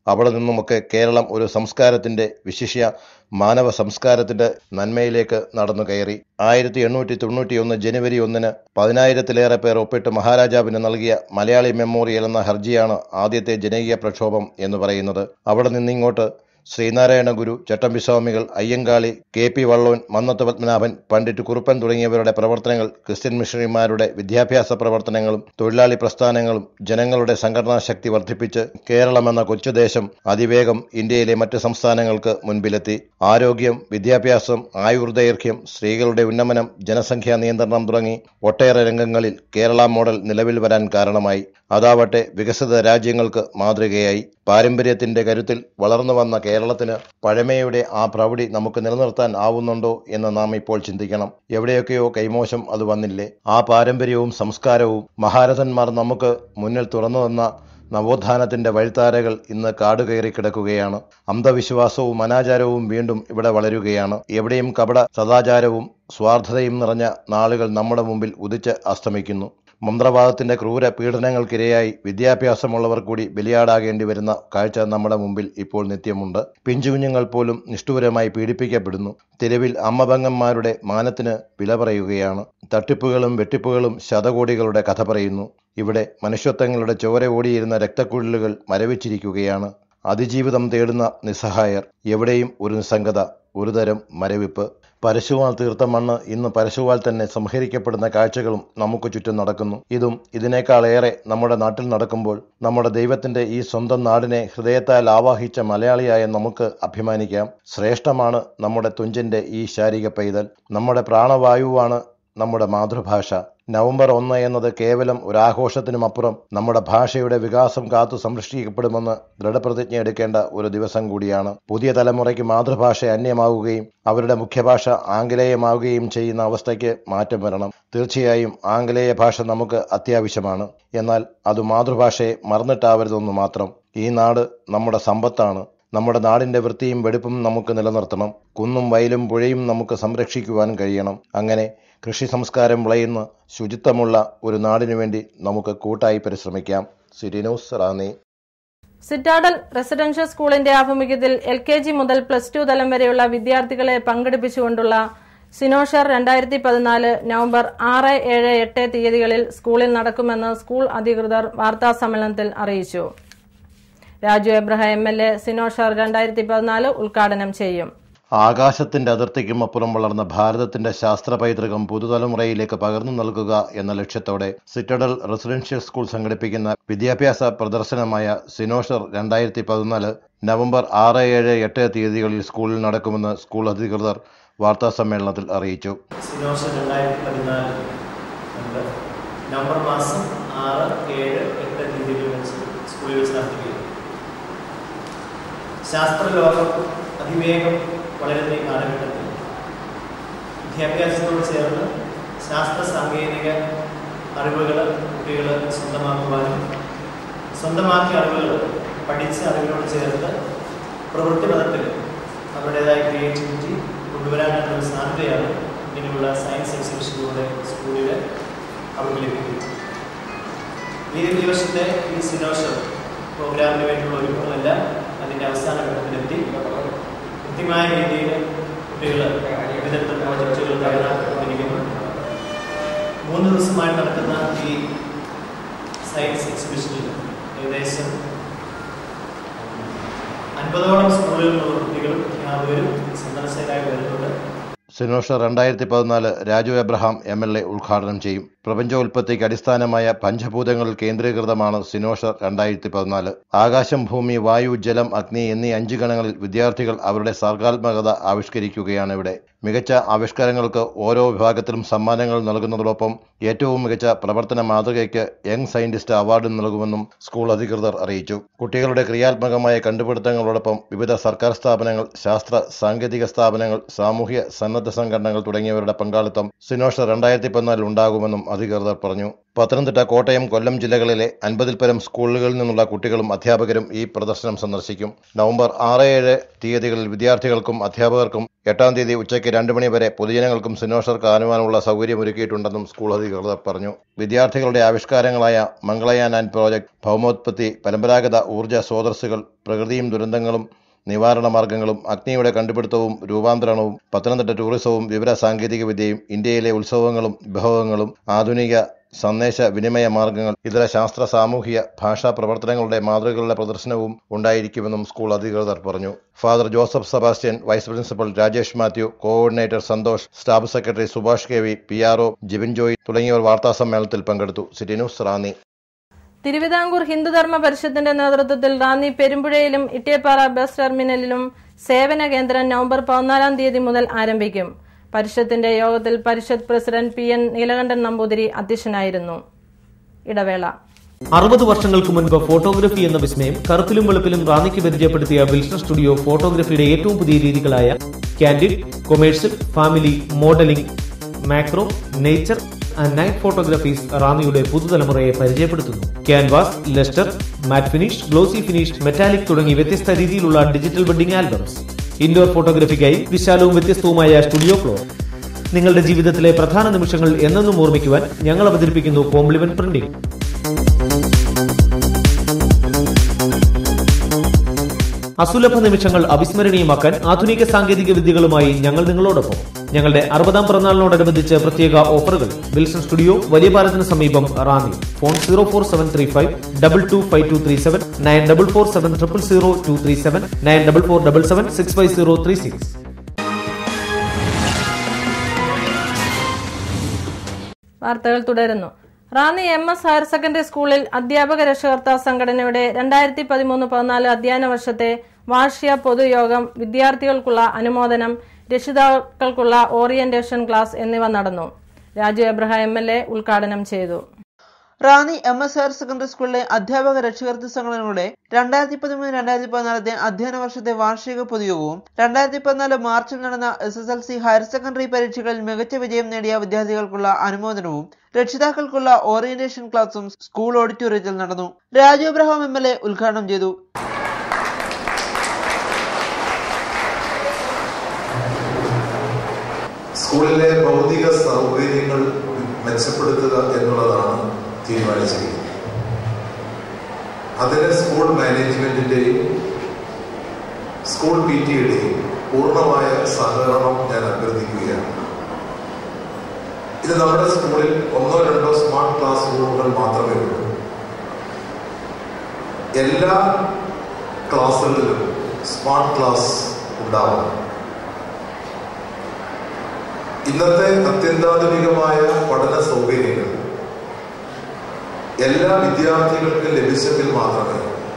അവിടെ നിന്നുമൊക്കെ കേരളം ഒരു സംസ്കാരത്തിന്റെ വിശിഷ്യ മാനവ സംസ്കാരത്തിന്റെ നന്മയിലേക്ക് നടന്നു കയറി ആയിരത്തി എണ്ണൂറ്റി തൊണ്ണൂറ്റിയൊന്ന് ജനുവരി ഒന്നിന് പതിനായിരത്തിലേറെ പേർ ഒപ്പിട്ട് മഹാരാജാവിന് നൽകിയ മലയാളി മെമ്മോറിയൽ എന്ന ഹർജിയാണ് ആദ്യത്തെ ജനകീയ പ്രക്ഷോഭം എന്ന് പറയുന്നത് അവിടെ നിന്നിങ്ങോട്ട് ശ്രീനാരായണ ഗുരു ചട്ടമ്പിസ്വാമികൾ അയ്യങ്കാളി കെ പി വള്ളോൻ മന്നത്ത് പത്മനാഭൻ പണ്ഡിറ്റ് കുറുപ്പൻ തുടങ്ങിയവരുടെ പ്രവർത്തനങ്ങൾ ക്രിസ്ത്യൻ മിഷണറിമാരുടെ വിദ്യാഭ്യാസ പ്രവർത്തനങ്ങളും തൊഴിലാളി പ്രസ്ഥാനങ്ങളും ജനങ്ങളുടെ സംഘടനാ ശക്തി വർദ്ധിപ്പിച്ച് കേരളമെന്ന കൊച്ചുദേശം അതിവേഗം ഇന്ത്യയിലെ മറ്റ് സംസ്ഥാനങ്ങൾക്ക് മുൻപിലെത്തി ആരോഗ്യം വിദ്യാഭ്യാസം ആയുർദൈർഘ്യം സ്ത്രീകളുടെ ഉന്നമനം ജനസംഖ്യാ നിയന്ത്രണം തുടങ്ങി ഒട്ടേറെ രംഗങ്ങളിൽ കേരള മോഡൽ നിലവിൽ വരാൻ കാരണമായി അതാവട്ടെ വികസിത രാജ്യങ്ങൾക്ക് മാതൃകയായി പാരമ്പര്യത്തിന്റെ കരുത്തിൽ വളർന്നു വന്ന കേരളത്തിന് പഴമയുടെ ആ പ്രൗഢി നമുക്ക് നിലനിർത്താൻ ആവുന്നുണ്ടോ എന്ന് നാം ഇപ്പോൾ ചിന്തിക്കണം എവിടെയൊക്കെയോ കൈമോശം അത് വന്നില്ലേ ആ പാരമ്പര്യവും സംസ്കാരവും മഹാരഥന്മാർ നമുക്ക് മുന്നിൽ തുറന്നു തന്ന നവോത്ഥാനത്തിന്റെ വഴിത്താരകൾ ഇന്ന് കാടുകയറി കിടക്കുകയാണ് അന്ധവിശ്വാസവും അനാചാരവും വീണ്ടും ഇവിടെ വളരുകയാണ് എവിടെയും കപട സദാചാരവും സ്വാർത്ഥതയും നിറഞ്ഞ നാളുകൾ നമ്മുടെ മുമ്പിൽ ഉദിച്ച് അസ്തമിക്കുന്നു മന്ത്രവാദത്തിന്റെ ക്രൂര പീഡനങ്ങൾക്കിരയായി വിദ്യാഭ്യാസമുള്ളവർ കൂടി ബലിയാടാകേണ്ടി വരുന്ന കാഴ്ച നമ്മുടെ മുമ്പിൽ ഇപ്പോൾ നിത്യമുണ്ട് പിഞ്ചുകുഞ്ഞുങ്ങൾ പോലും നിഷ്ഠൂരമായി പീഡിപ്പിക്കപ്പെടുന്നു തെരുവിൽ അമ്മപങ്ങന്മാരുടെ മാനത്തിന് വില പറയുകയാണ് തട്ടിപ്പുകളും വെട്ടിപ്പുകളും ശതകോടികളുടെ കഥ പറയുന്നു ഇവിടെ മനുഷ്യത്വങ്ങളുടെ ചോര ഓടിയിരുന്ന രക്തക്കുഴലുകൾ മരവിച്ചിരിക്കുകയാണ് അതിജീവിതം തേടുന്ന നിസ്സഹായർ എവിടെയും ഒരു നിസ്സംഗത ഒരുതരം മരവിപ്പ് പരശുവാൽ തീർത്ത മണ്ണ് ഇന്ന് പരശുവാൽ തന്നെ സംഹരിക്കപ്പെടുന്ന കാഴ്ചകളും നമുക്ക് ചുറ്റും നടക്കുന്നു ഇതും ഇതിനേക്കാളേറെ നമ്മുടെ നാട്ടിൽ നടക്കുമ്പോൾ നമ്മുടെ ദൈവത്തിന്റെ ഈ സ്വന്തം നാടിനെ ഹൃദയത്താൽ ആവാഹിച്ച മലയാളിയായ നമുക്ക് അഭിമാനിക്കാം ശ്രേഷ്ഠമാണ് നമ്മുടെ തുഞ്ചന്റെ ഈ ശാരീരിക പൈതൽ നമ്മുടെ പ്രാണവായുവാണ് നമ്മുടെ മാതൃഭാഷ നവംബർ ഒന്ന് എന്നത് കേവലം ഒരു ആഘോഷത്തിനുമപ്പുറം നമ്മുടെ ഭാഷയുടെ വികാസം കാത്തു സംരക്ഷിക്കപ്പെടുമെന്ന് ദൃഢപ്രതിജ്ഞ എടുക്കേണ്ട ഒരു ദിവസം കൂടിയാണ് പുതിയ തലമുറയ്ക്ക് മാതൃഭാഷ അന്യമാവുകയും അവരുടെ മുഖ്യഭാഷ ആംഗലേയമാവുകയും ചെയ്യുന്ന അവസ്ഥയ്ക്ക് മാറ്റം വരണം തീർച്ചയായും ആംഗലേയ ഭാഷ നമുക്ക് അത്യാവശ്യമാണ് എന്നാൽ അത് മാതൃഭാഷയെ മറന്നിട്ടാവരുതെന്ന് മാത്രം ഈ നാട് നമ്മുടെ സമ്പത്താണ് നമ്മുടെ നാടിന്റെ വൃത്തിയും വെടുപ്പും നമുക്ക് നിലനിർത്തണം കുന്നും വയലും പുഴയും നമുക്ക് സംരക്ഷിക്കുവാൻ കഴിയണം അങ്ങനെ കൃഷി സംസ്കാരം വിളയുന്ന ശുചിത്വമുള്ള ഒരു നാടിനു വേണ്ടി നമുക്ക് കൂട്ടായി പരിശ്രമിക്കാം സിരിനൂസ് റാന്നി സിറ്റാഡൽ റെസിഡൻഷ്യൽ സ്കൂളിന്റെ ആഭിമുഖ്യത്തിൽ എൽ കെ ജി മുതൽ പ്ലസ് ടു തലം വരെയുള്ള വിദ്യാർത്ഥികളെ പങ്കെടുപ്പിച്ചുകൊണ്ടുള്ള സിനോഷർ രണ്ടായിരത്തി പതിനാല് നവംബർ ആറ് ഏഴ് എട്ട് തീയതികളിൽ സ്കൂളിൽ നടക്കുമെന്ന് സ്കൂൾ അധികൃതർ വാർത്താ സമ്മേളനത്തിൽ അറിയിച്ചു Raju Abraham M L A Cynosure രണ്ടായിരത്തി പതിനാല് ഉദ്ഘാടനം ചെയ്യും ആകാശത്തിന്റെ അതിർത്തിക്കും അപ്പുറം വളർന്ന ഭാരതത്തിന്റെ ശാസ്ത്ര പൈതൃകം പുതുതലമുറയിലേക്ക് പകർന്നു നൽകുക എന്ന ലക്ഷ്യത്തോടെ സിറ്റഡൽ റെസിഡൻഷ്യൽ സ്കൂൾ സംഘടിപ്പിക്കുന്ന വിദ്യാഭ്യാസ പ്രദർശനമായ സിനോഷർ രണ്ടായിരത്തി പതിനാല് നവംബർ ആറ് ഏഴ് എട്ട് തീയതികളിൽ സ്കൂളിൽ നടക്കുമെന്ന് സ്കൂൾ അധികൃതർ വാർത്താ സമ്മേളനത്തിൽ അറിയിച്ചു സിനോഷ രണ്ടായിരത്തി പതിനാല് ഉണ്ട് നവംബർ മാസം ആറ് ഏഴ് എട്ട് തീയതികളിൽ വെച്ച് സ്കൂളിൽ വെച്ച് നടത്തുകയും ശാസ്ത്രലോകം അതിവേഗം വളരുന്ന ഈ കാലഘട്ടത്തിൽ വിദ്യാഭ്യാസത്തോട് ചേർന്ന് ശാസ്ത്ര സാങ്കേതിക അറിവുകൾ കുട്ടികൾ സ്വന്തമാക്കുവാനും സ്വന്തമാക്കിയ അറിവുകൾ പഠിച്ച അറിവിനോട് ചേർത്ത് പ്രവൃത്തി പദത്തിൽ അവരുടേതായ ക്രിയേറ്റിവിറ്റി കൊണ്ടുവരാനുള്ള ഒരു സാധ്യതയാണ് ഇങ്ങനെയുള്ള സയൻസ് എക്സിബിഷനിലൂടെ സ്കൂളിൽ അവർക്ക് ലഭിക്കുന്നത് ഈ ഈ വർഷത്തെ ഈ സിനോഷർ പ്രോഗ്രാമിന് വേണ്ടിയുള്ള ഒരുക്കങ്ങളെല്ലാം അതിൻ്റെ അവസാന ഘട്ടത്തിലെത്തി കൃത്യമായ രീതിയിൽ കുട്ടികൾ വിവിധ പ്രോജക്റ്റുകൾ തയ്യാറാക്കിക്കൊണ്ടിരിക്കുന്നു മൂന്ന് ദിവസമായി നടക്കുന്ന ഈ സയൻസ് എക്സിബിഷനിൽ ഏകദേശം അൻപതോളം സ്കൂളുകളിൽ നിന്നുള്ള കുട്ടികളും അധ്യാപകരും സന്ദർശകരായി വരുന്നുണ്ട് സിനോഷ രണ്ടായിരത്തി പതിനാല് Raju Abraham M L A ഉദ്ഘാടനം ചെയ്യും പ്രപഞ്ചോൽപ്പത്തിക്ക് അടിസ്ഥാനമായ പഞ്ചഭൂതങ്ങളിൽ കേന്ദ്രീകൃതമാണ് സിനോഷർ രണ്ടായിരത്തി പതിനാല് ആകാശം ഭൂമി വായു ജലം അഗ്നി എന്നീ അഞ്ച് ഗണങ്ങളിൽ വിദ്യാർത്ഥികൾ അവരുടെ സർഗാത്മകത ആവിഷ്കരിക്കുകയാണ് ഇവിടെ മികച്ച ആവിഷ്കാരങ്ങൾക്ക് ഓരോ വിഭാഗത്തിലും സമ്മാനങ്ങൾ നൽകുന്നതോടൊപ്പം ഏറ്റവും മികച്ച പ്രവർത്തന മാതൃകയ്ക്ക് യങ് സയന്റിസ്റ്റ് അവാർഡ് നൽകുമെന്നും സ്കൂൾ അധികൃതർ അറിയിച്ചു കുട്ടികളുടെ ക്രിയാത്മകമായ കണ്ടുപിടുത്തങ്ങളോടൊപ്പം വിവിധ സർക്കാർ സ്ഥാപനങ്ങൾ ശാസ്ത്ര സാങ്കേതിക സ്ഥാപനങ്ങൾ സാമൂഹ്യ സന്നദ്ധ സംഘടനകൾ തുടങ്ങിയവരുടെ പങ്കാളിത്തം സിനോഷ രണ്ടായിരത്തി പതിനാലിൽ ഉണ്ടാകുമെന്നും അധികൃതർ പറഞ്ഞു പത്തനംതിട്ട കോട്ടയം കൊല്ലം ജില്ലകളിലെ അൻപതിൽ പരം സ്കൂളുകളിൽ നിന്നുള്ള കുട്ടികളും അധ്യാപകരും ഈ പ്രദർശനം സന്ദർശിക്കും നവംബർ ആറ് ഏഴ് തീയതികളിൽ വിദ്യാർത്ഥികൾക്കും അധ്യാപകർക്കും എട്ടാം തീയതി ഉച്ചയ്ക്ക് രണ്ട് മണി വരെ പൊതുജനങ്ങൾക്കും സിനോഷർക്ക് ആനുവാനുള്ള സൗകര്യമൊരുക്കിയിട്ടുണ്ടെന്നും സ്കൂൾ അധികൃതർ പറഞ്ഞു വിദ്യാർത്ഥികളുടെ ആവിഷ്കാരങ്ങളായ മംഗളയാൻ ആൻഡ് പ്രോജക്ട് ഭൗമോത്പത്തി പരമ്പരാഗത ഊർജ്ജ സ്രോതസ്സുകൾ പ്രകൃതിയും ദുരന്തങ്ങളും നിവാരണ മാർഗങ്ങളും അഗ്നിയുടെ കണ്ടുപിടുത്തവും രൂപാന്തരണവും പത്തനംതിട്ട ടൂറിസവും വിവര സാങ്കേതിക വിദ്യയും ഇന്ത്യയിലെ ഉത്സവങ്ങളും വിഭവങ്ങളും ആധുനിക സന്ദേശ വിനിമയ മാർഗങ്ങൾ ഇതര ശാസ്ത്ര സാമൂഹിക ഭാഷാ പ്രവർത്തനങ്ങളുടെ മാതൃകകളുടെ പ്രദർശനവും ഉണ്ടായിരിക്കുമെന്നും സ്കൂൾ അധികൃതർ പറഞ്ഞു father Joseph Sebastian vice principal Rajesh Mathew coordinator Santhosh staff secretary Subhash K V P R O Jibin Joy തുടങ്ങിയവർ വാർത്താസമ്മേളനത്തിൽ പങ്കെടുത്തു സിറ്റി ന്യൂസ് റാന്നി തിരുവിതാംകൂർ ഹിന്ദുധർമ്മ പരിഷത്തിന്റെ നേതൃത്വത്തിൽ റാന്നി പെരുമ്പുഴയിലും ഇട്ടേപ്പാറ ബസ് ടെർമിനലിലും സേവന കേന്ദ്രം നവംബർ പതിനാലാം തീയതി മുതൽ ആരംഭിക്കും പരിഷത്തിന്റെ യോഗത്തിൽ Parishad president P N Neelakandan Namboothiri അധ്യക്ഷനായിരുന്നു ഇടവേള അറുപത് വർഷങ്ങൾക്ക് മുൻപ് ഫോട്ടോഗ്രഫി എന്ന വിസ്മയം കറുപ്പിലും വെളുപ്പിലും റാന്നിക്ക് പരിചയപ്പെടുത്തിയ വിൽസൺ സ്റ്റുഡിയോ ഫോട്ടോഗ്രഫിയുടെ ഏറ്റവും പുതിയ രീതികളായ candid commercial family modelling macro nature and night photographies റാന്നിയുടെ പുതുതലമുറയെ പരിചയപ്പെടുത്തുന്നു canvas lustre matte finish glossy finish metallic തുടങ്ങി വ്യത്യസ്ത രീതിയിലുള്ള ഡിജിറ്റൽ വെഡിംഗ് ആൽബംസ് ഇൻഡോർ ഫോട്ടോഗ്രഫിക്കായി വിശാലവും വ്യത്യസ്തവുമായ സ്റ്റുഡിയോ ഫ്ലോർ നിങ്ങളുടെ ജീവിതത്തിലെ പ്രധാന നിമിഷങ്ങൾ എന്നെന്നും ഓർമ്മിക്കുവാൻ ഞങ്ങൾ അവതരിപ്പിക്കുന്നു കോംപ്ലിമെന്റ് പ്രിന്റിംഗ് അസുലഭ നിമിഷങ്ങൾ അവിസ്മരണീയമാക്കാൻ ആധുനിക സാങ്കേതിക വിദ്യകളുമായി ഞങ്ങൾ നിങ്ങളോടൊപ്പം ഞങ്ങളുടെ അറുപതാം പിറന്നാളിനോടനുബന്ധിച്ച് പ്രത്യേക ഓഫറുകൾ വിൽസൺ സ്റ്റുഡിയോ വലിയ പാലത്തിന് സമീപം Ranni phone zero four seven three five double two five two three seven nine double four seven triple zero two three seven nine double four double seven six five zero three six വാർത്തകൾ തുടരുന്നു Ranni M S higher secondary സ്കൂളിൽ അധ്യാപക രക്ഷകർത്താ സംഘടനയുടെ രണ്ടായിരത്തി പതിമൂന്ന് പതിനാല് അധ്യയന വർഷത്തെ വാർഷിക പൊതുയോഗം വിദ്യാർത്ഥികൾക്കുള്ള അനുമോദനം രക്ഷിതാക്കൾക്കുള്ള ഓറിയന്റേഷൻ ക്ലാസ് എന്നിവ നടന്നു Raju Abraham M L A ഉദ്ഘാടനം ചെയ്തു Ranni M S higher secondary സ്കൂളിലെ അധ്യാപക രക്ഷകർത്തൃ സംഘടനകളുടെ രണ്ടായിരത്തി പതിമൂന്ന് രണ്ടായിരത്തി പതിനാലത്തെ അധ്യയന വർഷത്തെ വാർഷിക പൊതുയോഗവും രണ്ടായിരത്തി പതിനാല് മാർച്ചിൽ നടന്ന S S L C higher secondary പരീക്ഷകളിൽ മികച്ച വിജയം നേടിയ വിദ്യാർത്ഥികൾക്കുള്ള അനുമോദനവും രക്ഷിതാക്കൾക്കുള്ള ഓറിയന്റേഷൻ ക്ലാസും സ്കൂൾ ഓഡിറ്റോറിയത്തിൽ നടന്നു Raju Abraham M L A ഉദ്ഘാടനം ചെയ്തു സ്കൂളിലെ ഭൗതിക സൗകര്യങ്ങൾ മെച്ചപ്പെടുത്തുക എന്നുള്ളതാണ് തീരുമാനിച്ചിരിക്കുന്നത് അതിന് സ്കൂൾ മാനേജ്മെന്റിന്റെയും സ്കൂൾ പി ടിയുടെയും പൂർണ്ണമായ സഹകരണം ഞാൻ അഭ്യർത്ഥിക്കുകയാണ് ഇത് നമ്മുടെ സ്കൂളിൽ ഒന്നോ രണ്ടോ സ്മാർട്ട് ക്ലാസ് റൂമുകൾ മാത്രമേ ഉള്ളൂ എല്ലാ ക്ലാസ്സുകളിലും സ്മാർട്ട് ക്ലാസ് ഉണ്ടാവണം ഇന്നത്തെ അത്യന്താധുനികമായ പഠന സൗകര്യങ്ങൾ എല്ലാ വിദ്യാർത്ഥികൾക്കും ലഭിച്ചെങ്കിൽ മാത്രമേ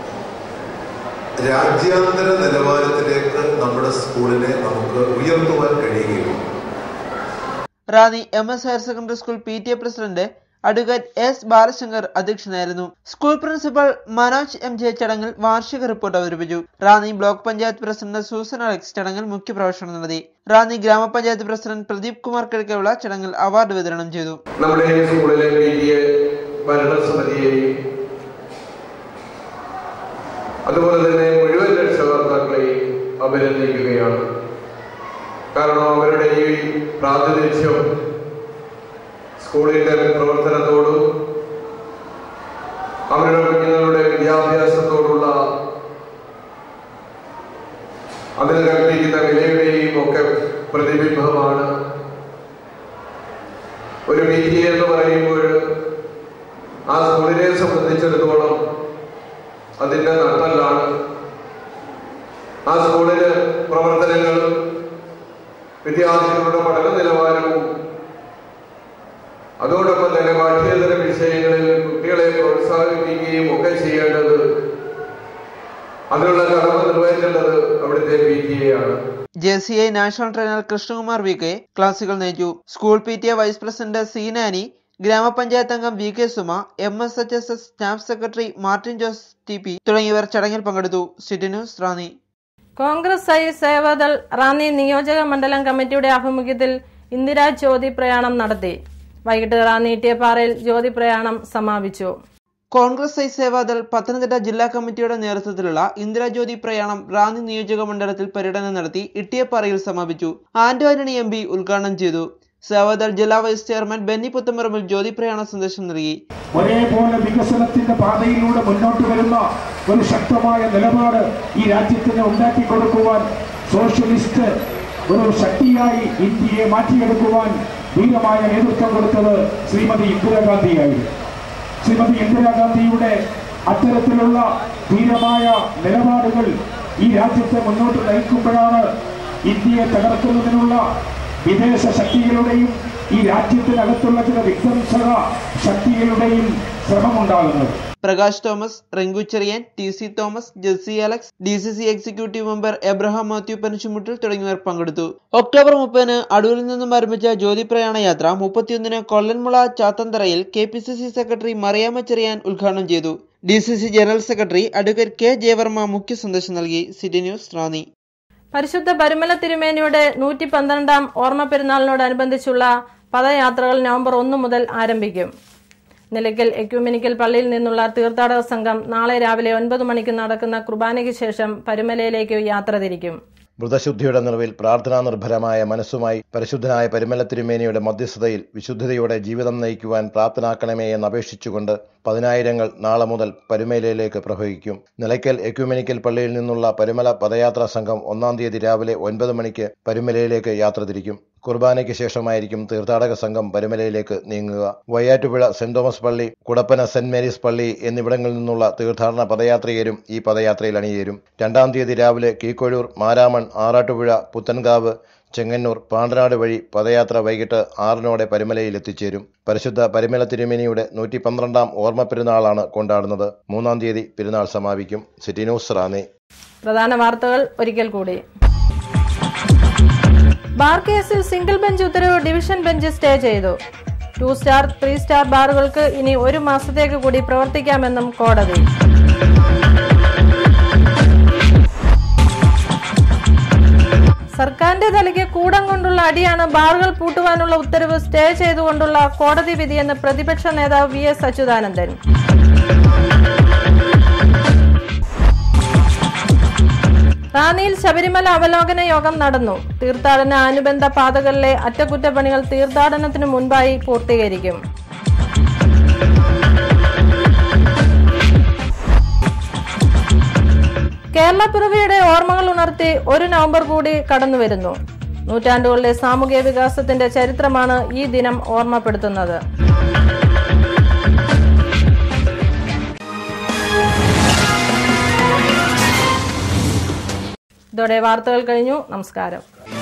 രാജ്യാന്തര നിലവാരത്തിലേക്ക് നമ്മുടെ സ്കൂളിനെ നമുക്ക് ഉയർത്തുവാൻ കഴിയുകയുള്ളൂ Ranni M S higher secondary school P T A president advocate S Balashankar അധ്യക്ഷനായിരുന്നു school principal Manoj M J ചടങ്ങിൽ വാർഷിക റിപ്പോർട്ട് അവതരിപ്പിച്ചു Ranni block panchayat president Susan Alex ചടങ്ങിൽ മുഖ്യപ്രഭാഷണം നടത്തി റാന്നി ഗ്രാമപഞ്ചായത്ത് പ്രസിഡന്റ് പ്രദീപ് കുമാർ കിഴക്കവിള ചടങ്ങിൽ അവാർഡ് വിതരണം ചെയ്തു നമ്മുടെ ഈ സ്കൂളിലെ പി ടി എ ഭരണസമിതിയെയും അതുപോലെ തന്നെ മുഴുവൻ രക്ഷകർത്താക്കളെയും അഭിനന്ദിക്കുകയാണ് കാരണം അവരുടെ ഈ പ്രാതിനിധ്യം സ്കൂളിന്റെ പ്രവർത്തനത്തോടും അവരുടെ കുഞ്ഞുങ്ങളുടെ വിദ്യാഭ്യാസത്തോടുള്ള അതിന് കൽപ്പിക്കുന്ന വിലയുടെയും ഒക്കെ പ്രതിബിംബമാണ് ഒരു പി ടി എന്ന് പറയുമ്പോൾ ആ സ്കൂളിനെ സംബന്ധിച്ചിടത്തോളം അതിന്റെ നട്ടല്ലാണ് ആ സ്കൂളിന് പ്രവർത്തനങ്ങളും വിദ്യാർത്ഥികളുടെ പഠന നിലവാരവും അതോടൊപ്പം തന്നെ പാഠ്യേതര വിഷയങ്ങളിൽ കുട്ടികളെ പ്രോത്സാഹിപ്പിക്കുകയും ഒക്കെ ചെയ്യേണ്ടത് അതിനുള്ള കടമ നിർവഹിക്കേണ്ടത് അവിടുത്തെ പി ടി എ ആണ് J C I national trainer Krishnakumar V K ക്ലാസുകൾ നയിച്ചു school P T A vice president സീനാനി ഗ്രാമപഞ്ചായത്ത് അംഗം V K Suma M S H S S staff secretary Martin Jose T P തുടങ്ങിയവർ ചടങ്ങിൽ പങ്കെടുത്തു city news Ranni Congress I Sevadal Ranni നിയോജക മണ്ഡലം കമ്മിറ്റിയുടെ ആഭിമുഖ്യത്തിൽ ഇന്ദിരാ ജ്യോതി പ്രയാണം നടത്തി വൈകിട്ട് റാന്നി ഇട്ടിയപ്പാറയിൽ ജ്യോതി പ്രയാണം സമാപിച്ചു കോൺഗ്രസ് ഐ സേവാദൾ പത്തനംതിട്ട ജില്ലാ കമ്മിറ്റിയുടെ നേതൃത്വത്തിലുള്ള ഇന്ദിരാജ്യോതി പ്രയാണം റാന്നി നിയോജക മണ്ഡലത്തിൽ പര്യടനം നടത്തി ഇട്ടിയപ്പാറയിൽ സമാപിച്ചു ആന്റോ ആന്റണി എം പി ഉദ്ഘാടനം ചെയ്തു സേവാദൾ ജില്ലാ വൈസ് ചെയർമാൻ ബെന്നി പുത്തമ്പറമ്പിൽ ജ്യോതി പ്രയാണ സന്ദേശം നൽകി ഒരേപോലെ വികസനത്തിന്റെ പാതയിലൂടെ മുന്നോട്ട് വരുന്ന ഒരു ശക്തമായ നിലപാട് ഈ രാജ്യത്തിന് ഉണ്ടാക്കി കൊടുക്കുവാൻ സോഷ്യലിസ്റ്റ് ഒരു ശക്തിയായി ഇന്ത്യയെ മാറ്റിയെടുക്കുവാൻ ധീരമായ നേതൃത്വം കൊടുത്തത് ശ്രീമതി ഇന്ദിരാഗാന്ധിയായിരുന്നു ശ്രീമതി ഇന്ദിരാഗാന്ധിയുടെ അത്തരത്തിലുള്ള ധീരമായ നിലപാടുകൾ ഈ രാജ്യത്തെ മുന്നോട്ട് നയിക്കുമ്പോഴാണ് ഇന്ത്യയെ തകർക്കുന്നതിനുള്ള വിദേശ ശക്തികളുടെയും ഈ രാജ്യത്തിനകത്തുള്ള ചില വിധ്വംസക ശക്തികളുടെയും ശ്രമമുണ്ടാകുന്നത് Prakash Thomas Rinku Cherian T C Thomas Jessy Alex D C C executive member Abraham Mathew Panachumuttil തുടങ്ങിയവർ പങ്കെടുത്തു ഒക്ടോബർ മുപ്പതിന് അടൂരിൽ നിന്നും ആരംഭിച്ച ജ്യോതി പ്രയാണ യാത്ര മുപ്പത്തിയൊന്നിന് കൊല്ലൻമുള ചാത്തന്തറയിൽ K P C C secretary Mariyamma Cherian ഉദ്ഘാടനം ചെയ്തു D C C general secretary advocate K Jayavarma മുഖ്യ സന്ദേശം നൽകി സിറ്റി ന്യൂസ് റാന്നി പരിശുദ്ധ പരുമല തിരുമേനിയുടെ നൂറ്റി പന്ത്രണ്ടാം ഓർമ്മ പെരുന്നാളിനോടനുബന്ധിച്ചുള്ള പദയാത്രകൾ നവംബർ ഒന്ന് മുതൽ ആരംഭിക്കും നിലയ്ക്കൽ എക്യൂമിനിക്കൽ പള്ളിയിൽ നിന്നുള്ള തീർത്ഥാടക സംഘം നാളെ രാവിലെ ഒൻപത് മണിക്ക് നടക്കുന്ന കുർബാനയ്ക്ക് ശേഷം പരുമലയിലേക്ക് യാത്ര തിരിക്കും വ്രതശുദ്ധിയുടെ നിറവിൽ പ്രാർത്ഥനാ നിർഭരമായ മനസ്സുമായി പരിശുദ്ധനായ പരിമല തിരുമേനിയുടെ മധ്യസ്ഥതയിൽ വിശുദ്ധതയോടെ ജീവിതം നയിക്കുവാൻ പ്രാപ്തനാക്കണമേ എന്ന് അപേക്ഷിച്ചുകൊണ്ട് പതിനായിരങ്ങൾ നാളെ മുതൽ പരുമലയിലേക്ക് പ്രവഹിക്കും നിലയ്ക്കൽ എക്യുമെനിക്കൽ പള്ളിയിൽ നിന്നുള്ള പരുമല പദയാത്രാ സംഘം ഒന്നാം തീയതി രാവിലെ ഒൻപത് മണിക്ക് പരുമലയിലേക്ക് യാത്ര തിരിക്കും കുർബാനയ്ക്ക് ശേഷമായിരിക്കും തീർത്ഥാടക സംഘം പരുമലയിലേക്ക് നീങ്ങുക വയ്യാറ്റുപുഴ സെന്റ് തോമസ് പള്ളി കുടപ്പന സെന്റ് മേരീസ് പള്ളി എന്നിവിടങ്ങളിൽ നിന്നുള്ള തീർത്ഥാടന പദയാത്രികരും ഈ പദയാത്രയിൽ അണിയേരും രണ്ടാം തീയതി രാവിലെ കീക്കൊഴൂർ മാരാമൺ ആറാട്ടുപുഴ പുത്തൻകാവ് ചെങ്ങന്നൂർ പാണ്ടനാട് വഴി പദയാത്ര വൈകിട്ട് ആറിനോടെ പരുമലയിൽ എത്തിച്ചേരും പരിശുദ്ധ പരിമല തിരുമേനിയുടെ നൂറ്റി പന്ത്രണ്ടാം ഓർമ്മ പെരുന്നാളാണ് കൊണ്ടാടുന്നത് മൂന്നാം തീയതി പെരുന്നാൾ സമാപിക്കും സിറ്റി ന്യൂസ് റാന്നി പ്രധാന വാർത്തകൾ ഒരിക്കൽ കൂടി ബാർ കേസിൽ സിംഗിൾ ബെഞ്ച് ഉത്തരവ് ഡിവിഷൻ ബെഞ്ച് സ്റ്റേ ചെയ്തു ടു സ്റ്റാർ ത്രീ സ്റ്റാർ ബാറുകൾക്ക് ഇനി ഒരു മാസത്തേക്ക് കൂടി പ്രവർത്തിക്കാമെന്നും കോടതി സർക്കാരിന്റെ തലയ്ക്ക് കൂടം കൊണ്ടുള്ള അടിയാണ് ബാറുകൾ പൂട്ടുവാനുള്ള ഉത്തരവ് സ്റ്റേ ചെയ്തുകൊണ്ടുള്ള കോടതി വിധിയെന്ന് പ്രതിപക്ഷ നേതാവ് വി എസ് അച്യുതാനന്ദൻ റാന്നിയിൽ ശബരിമല അവലോകന യോഗം നടന്നു തീർത്ഥാടന അനുബന്ധ പാതകളിലെ അറ്റകുറ്റപ്പണികൾ തീർത്ഥാടനത്തിനു മുൻപായി പൂർത്തീകരിക്കും കേരളപ്പിറവിയുടെ ഓർമ്മകൾ ഉണർത്തി ഒരു നവംബർ കൂടി കടന്നുവരുന്നു നൂറ്റാണ്ടുകളിലെ സാമൂഹിക വികാസത്തിന്റെ ചരിത്രമാണ് ഈ ദിനം ഓർമ്മപ്പെടുത്തുന്നത് ഇതോടെ വാർത്തകൾ കഴിഞ്ഞു നമസ്കാരം